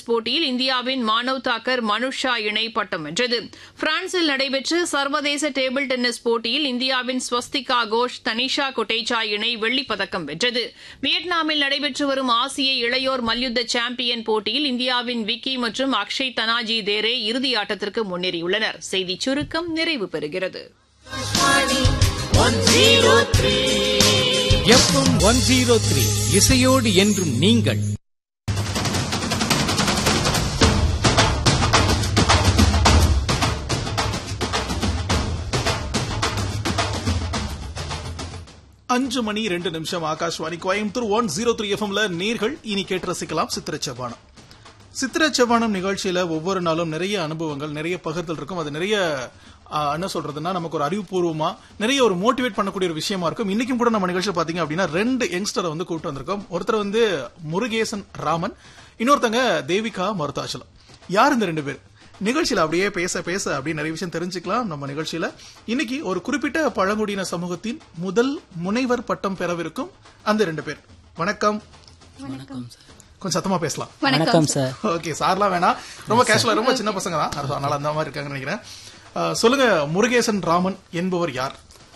போட்டியில் இந்தியாவின் மானவ் தாக்கர் மனுஷா இணை பட்டம் வென்றது பிரான்சில் நடைபெற்ற சர்வதேச டேபிள் டென்னிஸ் போட்டியில் இந்தியாவின் ஸ்வஸ்திகா கோஷ் தனிஷா கொட்டேச்சா இணை வெள்ளிப் பதக்கம் வென்றது வியட்நாமில் நடைபெற்று வரும் ஆசிய இளையோர் மல்யுத்த சாம்பியன் போட்டியில் இந்தியாவின் விக்கி மற்றும் அக்ஷய் தனாஜி தேரே இறுதி ஆட்டத்திற்கு முன்னேறியுள்ளனர் செய்திச் சுருக்கம் நிறைவு பெறுகிறது எஃப்எம் ஒன் ஜீரோ த்ரீ இசையோடு என்றும் நீங்கள் அஞ்சு மணி ரெண்டு நிமிஷம் Akashvani Coimbatore one zero three எஃப்எம்ல நேர்கள் இனி கேட்டு ரசிக்கலாம் சித்திர செவ்வானம் சித்திர செவ்வானம் நிகழ்ச்சியில ஒவ்வொரு நாளும் நிறைய அனுபவங்கள் நிறைய பகிர்தல் இருக்கும் அது நிறைய ஆ, என்ன சொல்றதுன்னா நமக்கு ஒரு அறிவுபூர்வமா நிறைய ஒரு மோட்டிவேட் பண்ணக்கூடிய ஒரு விஷயமா இருக்கும் இன்னைக்கும் கூட நம்ம நிகழ்ச்சியில் பாத்தீங்க அப்படின்னா ரெண்டு யங்ஸ்டரை வந்து கூப்பிட்டு வந்திருக்கோம் ஒருத்தர் வந்து முருகேசன் ராமன் இன்னொருத்தங்க தேவிகா மருதாச்சலம் யார் இந்த ரெண்டு பேர் நிகழ்ச்சியில அப்படியே பேச பேச அப்படியே நிறைய விஷயம் தெரிஞ்சுக்கலாம் நம்ம நிகழ்ச்சியில இன்னைக்கு ஒரு குறிப்பிட்ட பழங்குடியின சமூகத்தின் முதல் முனைவர் பட்டம் பெறவிருக்கும் அந்த ரெண்டு பேர் வணக்கம் கொஞ்சம் சத்தமா பேசலாம் வணக்கம் சார் ஓகே சார்லாம் வேணாம் ரொம்ப கேஷுவலா ரொம்ப சின்ன பசங்க தான் அதனால அந்த மாதிரி இருக்காங்கன்னு நினைக்கிறேன் அஹ், சொல்லுங்க முருகேசன் ராமன் என்பவர் யார்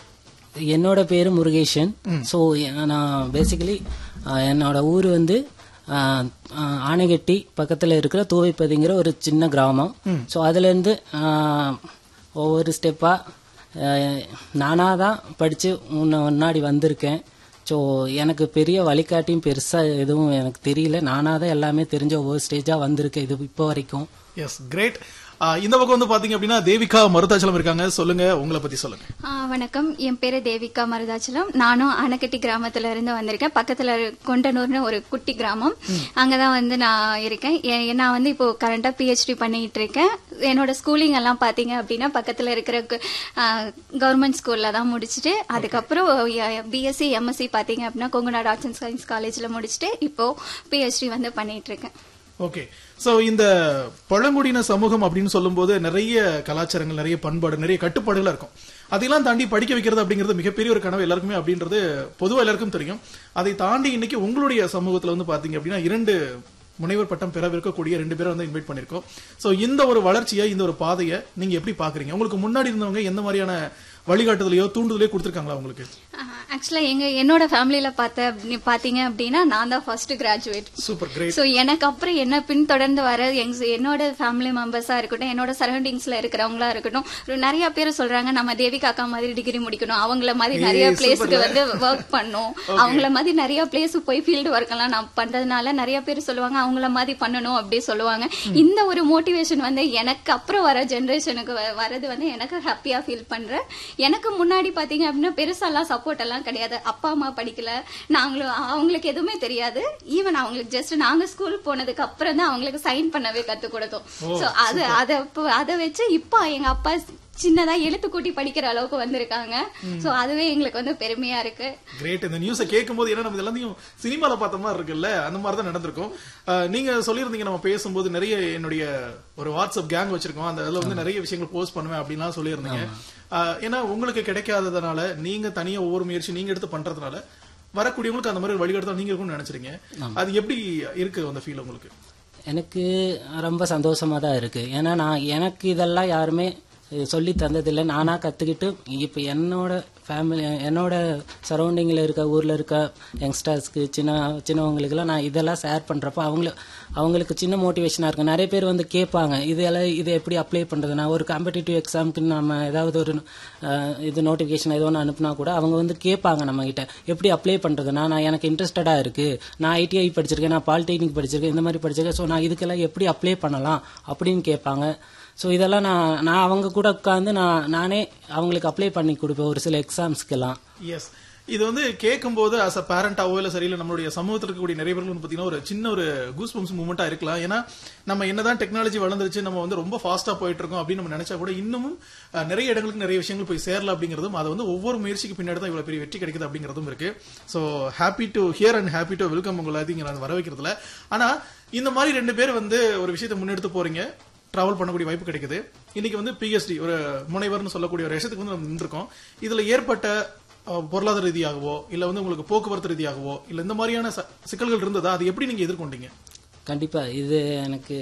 என்னோட பேரு முருகேஷன் ஸோ நான் பேசிக்கலி என்னோட ஊர் வந்து ஆஹ், ஆஹ், ஆனைகட்டி பக்கத்தில் இருக்கிற தூவைப்பதிங்கிற ஒரு சின்ன கிராமம் ஸோ அதுலேருந்து ஆஹ், ஒவ்வொரு ஸ்டெப்பாக நானாக தான் படித்து முன்னாடி வந்திருக்கேன் ஸோ எனக்கு பெரிய வழிகாட்டியும் பெருசாக எதுவும் எனக்கு தெரியல நானாக தான் எல்லாமே தெரிஞ்ச ஒவ்வொரு ஸ்டேஜாக வந்திருக்கேன் இது இப்போ வரைக்கும் எஸ் கிரேட் இந்த பக்கம் வந்து பாத்தீங்க அப்படின்னா தேவிகா மருதாச்சலம் இருக்காங்க சொல்லுங்க உங்களை பத்தி சொல்லுங்க ஆ, வணக்கம் என் பேரு தேவிகா மருதாச்சலம் நானும் அணைக்கட்டி கிராமத்துல இருந்து வந்திருக்கேன் பக்கத்துல இரு- கொண்டனூர்னு ஒரு குட்டி கிராமம் அங்கதான் வந்து நான் இருக்கேன் எ- நான் வந்து இப்போ கரண்டா பிஹெச்டி பண்ணிட்டு இருக்கேன் என்னோட ஸ்கூலிங் எல்லாம் பாத்தீங்க அப்படின்னா பக்கத்துல இருக்கிற கவர்மெண்ட் ஸ்கூல்ல தான் முடிச்சுட்டு அதுக்கப்புறம் பிஎஸ்சி எம்எஸ்சி பாத்தீங்க அப்படின்னா கொங்குநாடு ஆர்ட்ஸ் அண்ட் சயின்ஸ் காலேஜ்ல முடிச்சுட்டு இப்போ பிஹெச்டி வந்து பண்ணிட்டு இருக்கேன் ஓகே சோ இந்த பழங்குடியின சமூகம் அப்படின்னு சொல்லும்போது நிறைய கலாச்சாரங்கள் நிறைய பண்பாடு நிறைய கட்டுப்பாடுகள் இருக்கும் அதையெல்லாம் தாண்டி படிக்க வைக்கிறது அப்படிங்கிறது மிகப்பெரிய ஒரு கனவு எல்லாருக்குமே அப்படின்றது பொதுவா எல்லாருக்கும் தெரியும் அதை தாண்டி இன்னைக்கு உங்களுடைய சமூகத்துல வந்து பாத்தீங்க அப்படின்னா இரண்டு முனைவர் பட்டம் பெறவிருக்கக்கூடிய ரெண்டு பேரை வந்து இன்வைட் பண்ணிருக்கோம் சோ இந்த ஒரு வளர்ச்சியை இந்த ஒரு பாதையை நீங்க எப்படி பாக்குறீங்க உங்களுக்கு முன்னாடி இருந்தவங்க எந்த மாதிரியான வழிகாட்டுதலையோ தூண்டுதலையோ கொடுத்திருக்காங்களா உங்களுக்கு ஆக்சுவலா எங்க என்னோட ஃபேமிலியில பார்த்த அப்படி- பாத்தீங்க அப்படின்னா நான் தான் first graduate super great so எனக்கு அப்புறம் என்ன பின்தொடர்ந்து வர எங்க என்னோட ஃபேமிலி மெம்பர்ஸா இருக்கட்டும் என்னோட சரௌண்டிங்ஸ்ல இருக்கிறவங்களா இருக்கட்டும் ஒரு நிறைய பேர் சொல்றாங்க நம்ம தேவிகா அக்கா மாதிரி டிகிரி முடிக்கணும் அவங்கள மாதிரி நிறைய ஏய், பிளேஸ்க்கு சூப்பர்ல. வந்து ஒர்க் பண்ணும் அவங்கள மாதிரி நிறைய பிளேஸ் போய் ஃபீல்டு ஒர்க் எல்லாம் நான் பண்றதுனால நிறைய பேர் சொல்லுவாங்க அவங்கள மாதிரி பண்ணணும் அப்படி சொல்லுவாங்க இந்த ஒரு மோட்டிவேஷன் வந்து எனக்கு அப்புறம் வர ஜெனரேஷனுக்கு வரது வந்து எனக்கு ஹாப்பியா ஃபீல் பண்றேன் எனக்கு முன்னாடி பாத்தீங்க அப்படின்னா பெருசாலாம் சப்போர்ட் எல்லாம் கிடையாது அப்பா அம்மா படிக்கல நாங்களும் அவங்களுக்கு எதுவுமே தெரியாது ஈவன் அவங்களுக்கு ஜஸ்ட் நாங்க ஸ்கூல் போனதுக்கு அப்புறம் தான் அவங்களுக்கு சைன் பண்ணவே கத்து கொடுத்தோம் சோ அது அத இப்போ- அத வச்சு இப்போ எங்க அப்பா சின்னதா எழுத்து கூட்டி படிக்கிற அளவுக்கு வந்திருக்காங்க சோ அதுவே எங்களுக்கு வந்து பெருமையா இருக்கு கிரேட் இந்த நியூஸை கேட்கும்போது ஏன்னா நம்ம எல்லாத்தையும் சினிமால பார்த்த மாதிரி இருக்குல்ல அந்த மாதிரி தான் நடந்திருக்கும் அஹ், நீங்க சொல்லியிருந்தீங்க நம்ம பேசும்போது நிறைய என்னுடைய ஒரு வாட்ஸ்அப் கேங் வச்சிருக்கோம் அந்த இதுல வந்து நிறைய விஷயங்கள் போஸ்ட் பண்ணுவேன் அப்படின்லாம் சொல்லியிருந்தீங்க அஹ், ஏன்னா உங்களுக்கு கிடைக்காததுனால நீங்க தனியா ஒவ்வொரு முயற்சி நீங்க எடுத்து பண்றதுனால வரக்கூடியவங்களுக்கு அந்த மாதிரி ஒரு வழிகாட்டுதல் நீங்க இருக்கும்னு நினைச்சிருங்க அது எப்படி இருக்கு அந்த ஃபீல் உங்களுக்கு எனக்கு ரொம்ப சந்தோஷமா தான் இருக்கு ஏன்னா நான் எனக்கு இதெல்லாம் யாருமே சொல்லி தந்ததில்லை நானா கத்துக்கிட்டு இப்போ என்னோட ஃபேமிலி என்னோட சரௌண்டிங்கில் இருக்க ஊரில் இருக்க யங்ஸ்டர்ஸ்க்கு சின்ன சின்னவங்களுக்குலாம் நான் இதெல்லாம் ஷேர் பண்ணுறப்போ அவங்கள அவங்களுக்கு சின்ன மோட்டிவேஷனாக இருக்கும் நிறைய பேர் வந்து கேட்பாங்க இதெல்லாம் இதை எப்படி அப்ளை பண்ணுறது நான் ஒரு காம்படிட்டிவ் எக்ஸாமுக்கு நம்ம ஏதாவது ஒரு அஹ், இது நோட்டிஃபிகேஷன் ஏதோ ஒன்று அனுப்புனா கூட அவங்க வந்து கேட்பாங்க நம்ம கிட்ட எப்படி அப்ளை பண்ணுறதுனா நான் எனக்கு இன்ட்ரெஸ்டடாக இருக்குது நான் ஐடிஐ படிச்சிருக்கேன் நான் பாலிடெக்னிக் படிச்சிருக்கேன் இந்த மாதிரி படிச்சிருக்கேன் ஸோ நான் இதுக்கெல்லாம் எப்படி அப்ளை பண்ணலாம் அப்படின்னு கேட்பாங்க ஸோ இதெல்லாம் நான் நான் அவங்க கூட உட்காந்து நான் நானே அவங்களுக்கு அப்ளை பண்ணி கொடுப்பேன் ஒரு சில எக்ஸாம்ஸ்க்கெல்லாம் எஸ் இது வந்து கேட்கும்போது அஸ் அ பேரண்டாவோ இல்ல சரியில்லை நம்மளுடைய சமூகத்தில் இருக்கக்கூடிய நிறைய பேர்கள் வந்து பாத்தீங்கன்னா ஒரு சின்ன ஒரு கூஸ் பம்ஸ் மூமெண்டா இருக்கலாம் ஏன்னா நம்ம என்னதான் டெக்னாலஜி வளர்ந்துருச்சு நம்ம வந்து ரொம்ப ஃபாஸ்டா போயிட்டு இருக்கோம் அப்படின்னு நம்ம நினைச்சா கூட இன்னமும் அஹ், நிறைய இடங்களுக்கு நிறைய விஷயங்கள் போய் சேரல அப்படிங்கிறதும் அது வந்து ஒவ்வொரு முயற்சிக்கு பின்னாடி தான் இவ்வளவு பெரிய வெற்றி கிடைக்குது அப்படிங்கிறதும் இருக்கு so happy to hear and happy to welcome உங்களை இங்க நான் வர வைக்கிறதுல ஆனா இந்த மாதிரி ரெண்டு பேர் வந்து ஒரு விஷயத்தை முன்னெடுத்து போறீங்க டிராவல் பண்ணக்கூடிய வாய்ப்பு கிடைக்குது இன்னைக்கு வந்து பிஎஸ்டி ஒரு முனைவர்னு சொல்லக்கூடிய ஒரு விஷயத்துக்கு வந்து நம்ம நின்றுருக்கோம் இதுல ஏற்பட்ட அஹ், பொருளாதார ரீதியாகவோ இல்ல வந்து உங்களுக்கு போக்குவரத்து ரீதியாகவோ இல்ல இந்த மாதிரியான ச- சிக்கல்கள் இருந்ததா அது எப்படி நீங்க எதிர்கொண்டீங்க கண்டிப்பாக இது எனக்கு